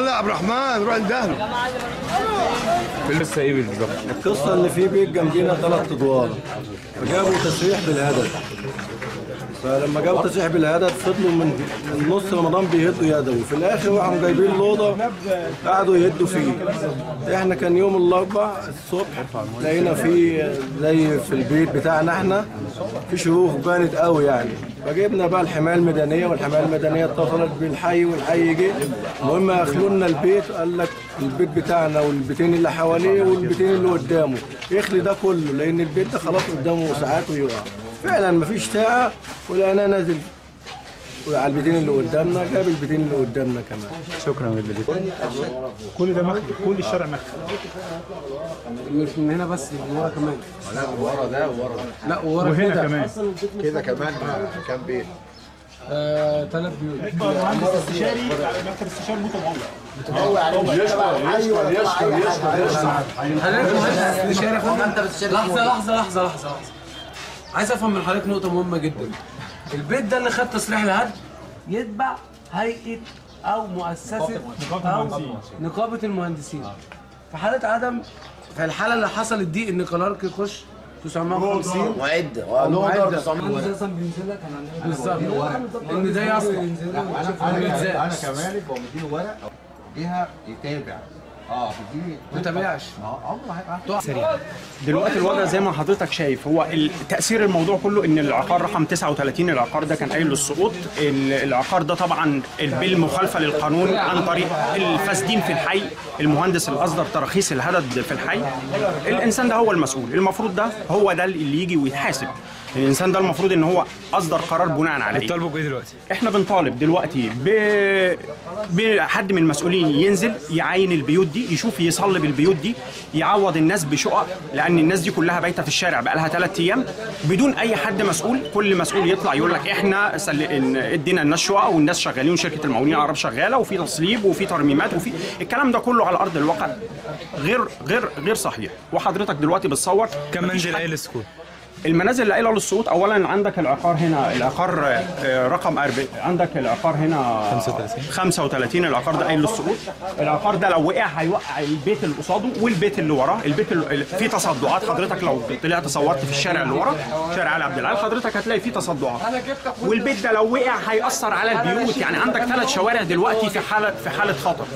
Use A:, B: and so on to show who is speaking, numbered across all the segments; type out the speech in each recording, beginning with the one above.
A: ولا عبد الرحمن روح اندهله
B: في لسه ايه بالظبط
C: القصه اللي في بيت جنبينا ثلاث ادوار فجابوا تسريح بالهدف فلما جابوا تسريح بالهدف فضلوا من من نص رمضان بيهدوا يدوي في الاخر راحوا جايبين الاوضه قعدوا يهدوا فيه احنا كان يوم الاربع الصبح لقينا في زي في البيت بتاعنا احنا في شروخ بانت قوي يعني فجبنا بقى الحمايه المدنيه والحمايه المدنيه اتصلت بالحي والحي جه المهم اخلوا لنا البيت قال لك البيت بتاعنا والبيتين اللي حواليه والبيتين اللي قدامه يخلي ده كله لان البيت ده خلاص قدامه ساعات ويقع فعلا مفيش ساعه ولقيناه نازل على البيتين اللي قدامنا جاب البيتين اللي قدامنا كمان
B: شكرا جدا
D: كل ده مخفي كل الشارع مخفي
E: مش من هنا بس من ورا كمان
A: لا ورا ده ورا ده
E: لا ورا
D: وهنا
E: كده
D: كمان
A: كده كمان كام بيت
E: آه ثلاث بيوت
D: مهندس استشاري مكتب استشاري متطوع
A: يشكر يشكر يشكر يشكر
E: حضرتك مهندس استشاري يا فندم لحظه لحظه لحظه لحظه لحظه عايز افهم من حضرتك نقطه مهمه جدا البيت ده اللي خد تصريح الهد يتبع هيئه او مؤسسه
D: نقابة
E: او
D: المهندسين.
E: نقابه المهندسين في حاله عدم في الحاله اللي حصلت دي ان كلارك يخش 950
A: معد
E: معدة. بالظبط ان ده اصلا
F: انا انا كمالك بقوم مديله ورق جهه يتابع اه بيديني
E: ما تابعش
F: اه عمره هيبقى
G: سريع دلوقتي الوضع زي ما حضرتك شايف هو ال- تاثير الموضوع كله ان العقار رقم 39 العقار ده كان قايل للسقوط ال- العقار ده طبعا بالمخالفه للقانون عن طريق الفاسدين في الحي المهندس اللي اصدر تراخيص الهدد في الحي الانسان ده هو المسؤول المفروض ده هو ده اللي يجي ويتحاسب الانسان ده المفروض ان هو اصدر قرار بناء عليه
B: بتطالبوا بايه دلوقتي؟
G: احنا بنطالب دلوقتي ب... بحد من المسؤولين ينزل يعاين البيوت دي يشوف يصلب البيوت دي يعوض الناس بشقق لان الناس دي كلها بايته في الشارع بقى لها ثلاث ايام بدون اي حد مسؤول كل مسؤول يطلع يقول لك احنا سل... إن ادينا الناس شقق والناس شغالين وشركه المقاولين العرب شغاله وفي تصليب وفي ترميمات وفي الكلام ده كله على ارض الواقع غير غير غير صحيح وحضرتك دلوقتي بتصور
B: كم
G: مفيش
B: منزل
G: حد-
B: قايل للسكوت؟
G: المنازل اللي قايله للسقوط اولا عندك العقار هنا العقار آه، رقم 40 عندك العقار هنا
B: 35.
G: 35 العقار ده قايل للسقوط العقار ده لو وقع هيوقع البيت اللي قصاده والبيت اللي وراه البيت اللي فيه تصدعات حضرتك لو طلعت صورت في الشارع اللي ورا شارع علي عبد العال حضرتك هتلاقي فيه تصدعات والبيت ده لو وقع هيأثر على البيوت يعني عندك ثلاث شوارع دلوقتي في حاله في حاله خطر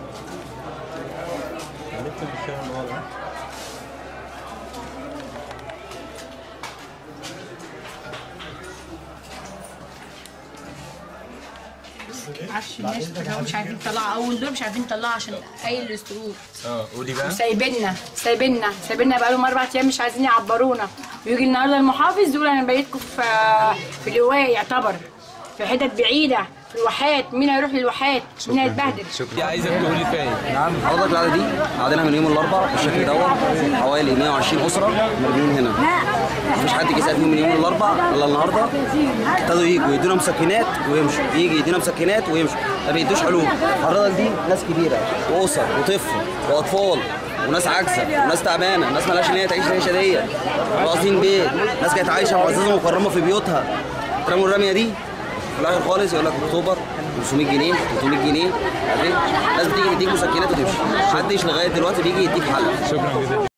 H: عش الناس كلها مش عارفين يطلعوا اول دول مش عارفين يطلعوا عشان قايل الاسطول
B: اه قولي بقى
H: سايبيننا سايبيننا سايبيننا بقالهم اربع ايام مش عايزين يعبرونا ويجي النهارده المحافظ يقول انا بقيتكم في في اللواء يعتبر في حتت بعيده في الواحات مين هيروح للواحات مين هيتبهدل
B: شكرا عايزك تقولي فيها ايه؟
I: نعم حضرتك العاده دي قعدنا من يوم الاربعاء بالشكل دوت حوالي 120 اسره مرميين هنا مفيش حد جه يسال فيهم من يوم الاربعاء الا النهارده ابتدوا يجوا يدونا مسكنات ويمشوا يجي يدينا مسكنات ويمشوا ما بيدوش حلول حضرتك دي ناس كبيره واسر وطفل واطفال وناس عاجزه وناس تعبانه ناس مالهاش ان هي تعيش العيشه دي واقفين بيت ناس كانت عايشه معززه مكرمه في بيوتها رموا الرميه دي في الاخر خالص يقول لك اكتوبر 500 جنيه 300 جنيه عارف ايه؟ ناس بتيجي تديك مسكنات وتمشي محدش لغايه دلوقتي بيجي يديك حل
B: شكرا جدا